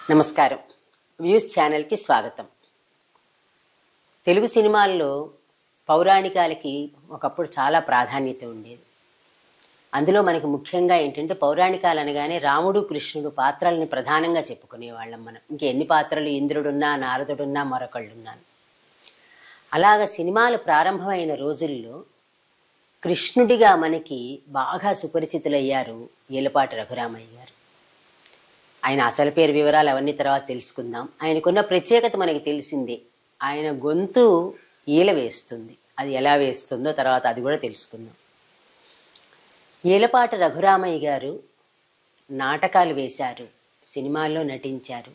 నమస్కారం వ్యూస్ ఛానల్కి స్వాగతం తెలుగు సినిమాల్లో పౌరాణికాలకి ఒకప్పుడు చాలా ప్రాధాన్యత ఉండేది అందులో మనకి ముఖ్యంగా ఏంటంటే పౌరాణికాలు అనగానే రాముడు కృష్ణుడు పాత్రల్ని ప్రధానంగా చెప్పుకునేవాళ్ళం మనం ఇంకెన్ని పాత్రలు ఇంద్రుడున్నా నారదుడున్నా మరొకళ్ళున్నాను అలాగ సినిమాలు ప్రారంభమైన రోజుల్లో కృష్ణుడిగా మనకి బాగా సుపరిచితులయ్యారు ఏలపాటి రఘురామయ్య గారు ఆయన అసలు పేరు వివరాలు అవన్నీ తర్వాత తెలుసుకుందాం ఆయనకున్న ప్రత్యేకత మనకి తెలిసిందే ఆయన గొంతు ఈల వేస్తుంది అది ఎలా వేస్తుందో తర్వాత అది కూడా తెలుసుకుందాం ఈలపాటి రఘురామయ్య గారు నాటకాలు వేశారు సినిమాల్లో నటించారు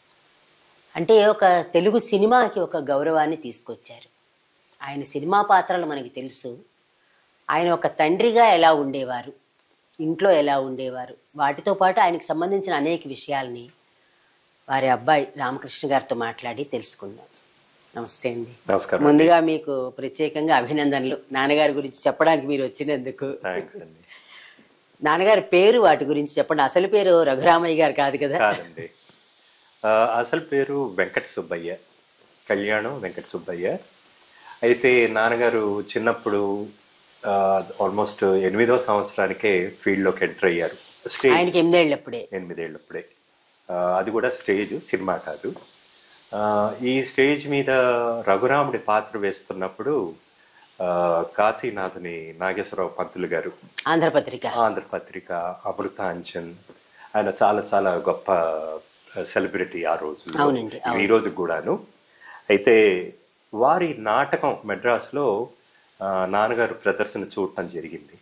అంటే ఒక తెలుగు సినిమాకి ఒక గౌరవాన్ని తీసుకొచ్చారు ఆయన సినిమా పాత్రలు మనకి తెలుసు ఆయన ఒక తండ్రిగా ఎలా ఉండేవారు ఇంట్లో ఎలా ఉండేవారు వాటితో పాటు ఆయనకు సంబంధించిన అనేక విషయాల్ని వారి అబ్బాయి రామకృష్ణ గారితో మాట్లాడి తెలుసుకుందాం నమస్తే అండి నమస్కారం ముందుగా మీకు ప్రత్యేకంగా అభినందనలు నాన్నగారి గురించి చెప్పడానికి మీరు వచ్చినందుకు థ్యాంక్స్ అండి నాన్నగారి పేరు వాటి గురించి చెప్పండి అసలు పేరు రఘురామయ్య గారు కాదు కదా కాదండి ఆ, అసలు పేరు వెంకట సుబ్బయ్య కళ్యాణం వెంకట సుబ్బయ్య అయితే నాన్నగారు చిన్నప్పుడు ఆల్మోస్ట్ ఎనిమిదో సంవత్సరానికే ఫీల్డ్లోకి ఎంటర్ అయ్యారు స్టేజ్ ఆయనకి ఎనిమిదేళ్ళప్పుడే ఎనిమిదేళ్ళప్పుడే ఆ, అది కూడా స్టేజ్ సినిమా కాదు ఆ, ఈ స్టేజ్ మీద రఘురాముడి పాత్ర వేస్తున్నప్పుడు ఆ, కాశీనాథుని నాగేశ్వరరావు పంతులు గారు ఆంధ్రపత్రిక ఆంధ్రపత్రిక అమృతాంజన్ ఆయన చాలా చాలా గొప్ప సెలబ్రిటీ ఆ రోజు అవునండి, అవును. ఈ రోజు కూడాను అయితే వారి నాటకం మెడ్రాస్లో ఆ, నాన్నగారు ప్రదర్శన చూడటం జరిగింది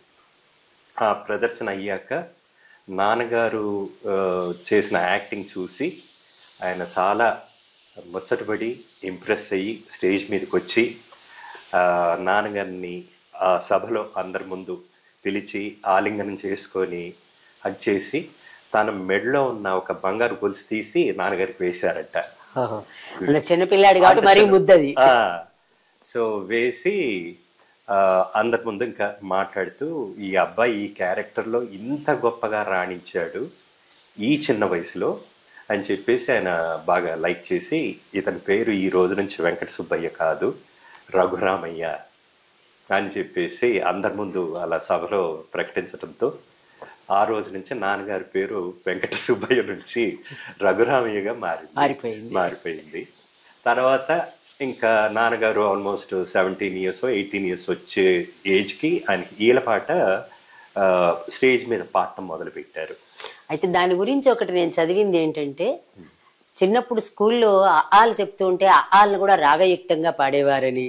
ఆ ప్రదర్శన అయ్యాక నాన్నగారు ఆ, చేసిన యాక్టింగ్ చూసి ఆయన చాలా ముచ్చటపడి ఇంప్రెస్ అయ్యి స్టేజ్ మీదకి వచ్చి ఆ, నాన్నగారిని ఆ సభలో అందరి ముందు పిలిచి ఆలింగనం చేసుకొని అది చేసి తన మెడలో ఉన్న ఒక బంగారు గొలుసు తీసి నాన్నగారికి వేశారట ఓహో. అంత చిన్నపిల్లాడు కాబట్టి మరీ ముద్దది ఆ, సో వేసి ఆ, అందరి ముందు ఇంకా మాట్లాడుతూ ఈ అబ్బాయి ఈ క్యారెక్టర్లో ఇంత గొప్పగా రాణించాడు ఈ చిన్న వయసులో అని చెప్పేసి ఆయన బాగా లైక్ చేసి ఇతని పేరు ఈ రోజు నుంచి వెంకట సుబ్బయ్య కాదు రఘురామయ్య అని చెప్పేసి అందరి ముందు అలా సభలో ప్రకటించడంతో ఆ రోజు నుంచి నాన్నగారి పేరు వెంకట సుబ్బయ్య నుంచి రఘురామయ్యగా మారింది మారిపోయింది. మారిపోయింది తర్వాత ఇంకా నాన్నగారు almost seventeen years eighteen years వచ్చే ఏజ్కి ఆయనకి ఈలపాట ఆ, స్టేజ్ మీద పాడటం మొదలు పెట్టారు అయితే దాని గురించి ఒకటి నేను చదివింది ఏంటంటే చిన్నప్పుడు స్కూల్లో ఆలు చెప్తూ ఉంటే ఆలను కూడా రాగయుక్తంగా పాడేవారని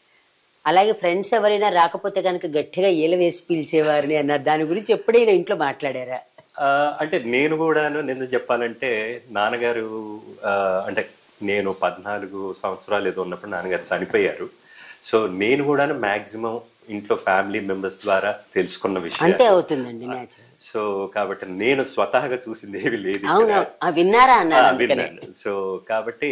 అలాగే ఫ్రెండ్స్ ఎవరైనా రాకపోతే కనుక గట్టిగా ఈల వేసి పిలిచేవారని అన్నారు దాని గురించి ఎప్పుడైనా ఇంట్లో మాట్లాడారా ఆ, అంటే నేను కూడాను నిన్న చెప్పాలంటే నాన్నగారు ఆ, అంటే నేను పద్నాలుగు సంవత్సరాలు ఏదో ఉన్నప్పుడు నాన్నగారు చనిపోయారు సో నేను కూడాను మాక్సిమం ఇంట్లో ఫ్యామిలీ మెంబర్స్ ద్వారా తెలుసుకున్న అంతే విషయం అవుతుందండి న్యాచురల్ సో కాబట్టి నేను స్వతహాగా చూసింది ఏమి లేదు ఇక్కడ. అవును ఆ, విన్నారా ఆ, అన్నారు అందుకనే విన్నాను సో కాబట్టి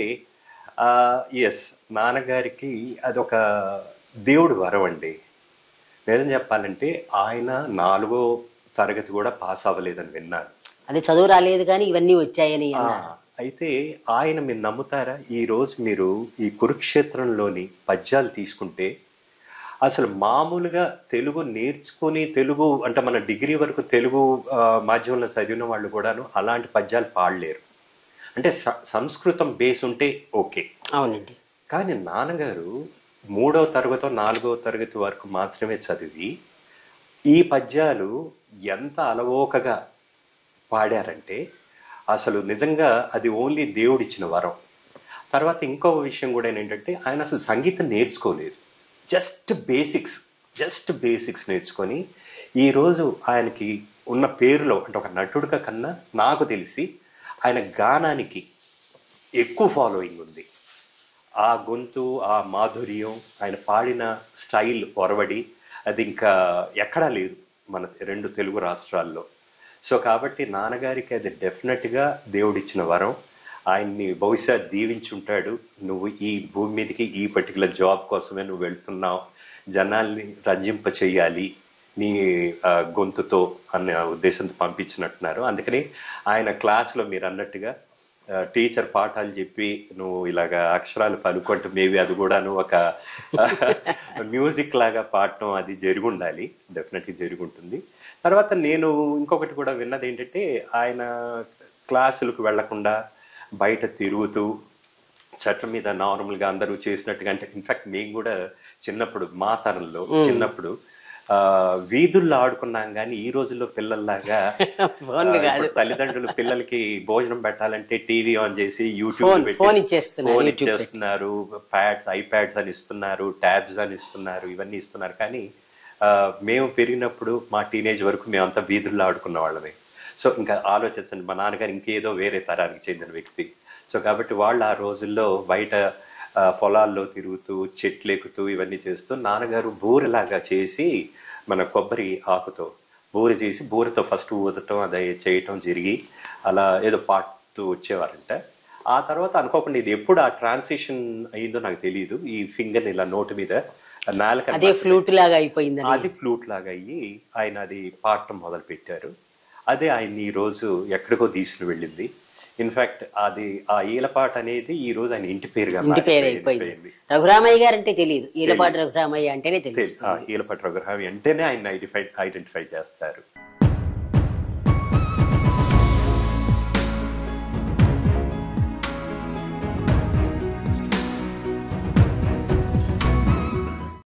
ఎస్ నాన్నగారికి అదొక దేవుడు వరం అండి నిజం చెప్పాలంటే ఆయన నాలుగో తరగతి కూడా పాస్ అవ్వలేదని విన్నాను అది చదువు రాలేదు కానీ ఇవన్నీ వచ్చాయని ఆ, అన్నారు అయితే ఆయన మీరు నమ్ముతారా ఈ రోజు మీరు ఈ కురుక్షేత్రంలోని పద్యాలు తీసుకుంటే అసలు మామూలుగా తెలుగు నేర్చుకుని తెలుగు అంటే మన డిగ్రీ వరకు తెలుగు ఆ, మాధ్యమంలో చదివిన వాళ్ళు కూడాను అలాంటి పద్యాలు పాడలేరు అంటే స- సంస్కృతం బేస్ ఉంటే ఓకే అవునండి కానీ నాన్నగారు మూడవ తరగతో నాలుగవ తరగతి వరకు మాత్రమే చదివి ఈ పద్యాలు ఎంత అలవోకగా పాడారంటే అసలు నిజంగా అది ఓన్లీ దేవుడిచ్చిన వరం తర్వాత ఇంకో విషయం కూడా ఏంటంటే ఆయన అసలు సంగీతం నేర్చుకోలేదు జస్ట్ బేసిక్స్ జస్ట్ బేసిక్స్ నేర్చుకొని ఈరోజు ఆయనకి ఉన్న పేరులో అంటే ఒక నటుడుగా కన్నా నాకు తెలిసి ఆయన గానానికి ఎక్కువ ఫాలోయింగ్ ఉంది ఆ గొంతు ఆ మాధుర్యం ఆయన పాడిన స్టైల్ ఒరవడి అది ఇంకా ఎక్కడా లేదు మన రెండు తెలుగు రాష్ట్రాల్లో సో కాబట్టి నాన్నగారికి అది డెఫినెట్గా దేవుడిచ్చిన వరం ఆయన్ని బహుశా దీవించుంటాడు నువ్వు ఈ భూమి మీదకి ఈ పర్టికులర్ జాబ్ కోసమే నువ్వు వెళ్తున్నావు జనాల్ని రంజింప చేయాలి నీ ఆ, గొంతుతో అన్న ఉద్దేశంతో పంపించినట్టున్నారు అందుకని ఆయన క్లాస్లో మీరు అన్నట్టుగా టీచర్ పాఠాలు చెప్పి నువ్వు ఇలాగా అక్షరాలు పలుకుంటూ మేబీ అది కూడా నువ్వు ఒక మ్యూజిక్ లాగా పాడటం అది జరిగి ఉండాలి డెఫినెట్గా జరిగి ఉంటుంది తర్వాత నేను ఇంకొకటి కూడా విన్నది ఏంటంటే ఆయన క్లాసులకు వెళ్లకుండా బయట తిరుగుతూ చట్టం మీద నార్మల్ గా అందరూ చేసినట్టుగా అంటే ఇన్ఫాక్ట్ మేము కూడా చిన్నప్పుడు మా తరంలో చిన్నప్పుడు ఆ వీధుల్లో ఆడుకున్నాం కానీ ఈ రోజుల్లో పిల్లల్లాగా ఫోన్లు ఆ, కాదు. ఇప్పుడు తల్లిదండ్రులు పిల్లలకి భోజనం పెట్టాలంటే టీవీ ఆన్ చేసి ఫోన్- యూట్యూబ్ ఫోన్ ఇచ్చేస్తున్నారు, ఫోన్ యూట్యూబ్ పెట్టి. ఇచ్చేస్తున్నారు ప్యాడ్స్ ఐప్యాడ్స్ అని ఇస్తున్నారు ట్యాబ్స్ అని ఇస్తున్నారు ఇవన్నీ ఇస్తున్నారు కానీ ఆ, మేము పెరిగినప్పుడు మా టీనేజ్ వరకు మేమంతా వీధుల్లో ఆడుకున్న వాళ్ళమే సో ఇంకా ఆలోచించండి మా నాన్నగారు ఇంకేదో వేరే తరానికి చెందిన వ్యక్తి సో కాబట్టి వాళ్ళు ఆ రోజుల్లో బయట ఆ, పొలాల్లో తిరుగుతూ చెట్లు ఎక్కుతూ ఇవన్నీ చేస్తూ నాన్నగారు బూరెలాగా చేసి మన కొబ్బరి ఆకుతో బూరె చేసి బూరెతో ఫస్ట్ ఊదటం అదే చేయటం జరిగి అలా ఏదో పాడుతూ వచ్చేవారంట ఆ తర్వాత అనుకోకుండా ఇది ఎప్పుడు ఆ ట్రాన్సిషన్ అయిందో నాకు తెలియదు ఈ ఫింగర్ ఇలా నోటు మీద నాలుక అదే ఫ్లూట్ లాగా అయిపోయిందని అది ఫ్లూట్ లాగా అయ్యి ఆయన అది పాడటం మొదలు పెట్టారు అదే ఆయన ఈ రోజు ఎక్కడికో తీసుకుని వెళ్ళింది ఇన్ఫాక్ట్ అది ఆ ఈలపాట అనేది ఈ రోజు ఆయన ఇంటి పేరుగా ఇంటి పేరు మారిపోయింది. అయిపోయింది రఘురామయ్య గారు అంటే తెలియదు ఈలపాటి రఘురామయ్య అంటేనే తె- తెలుసు ఆ ఈలపాటి రఘురామి అంటేనే ఆయన ఐడెంటిఫై ఐడెంటిఫై చేస్తారు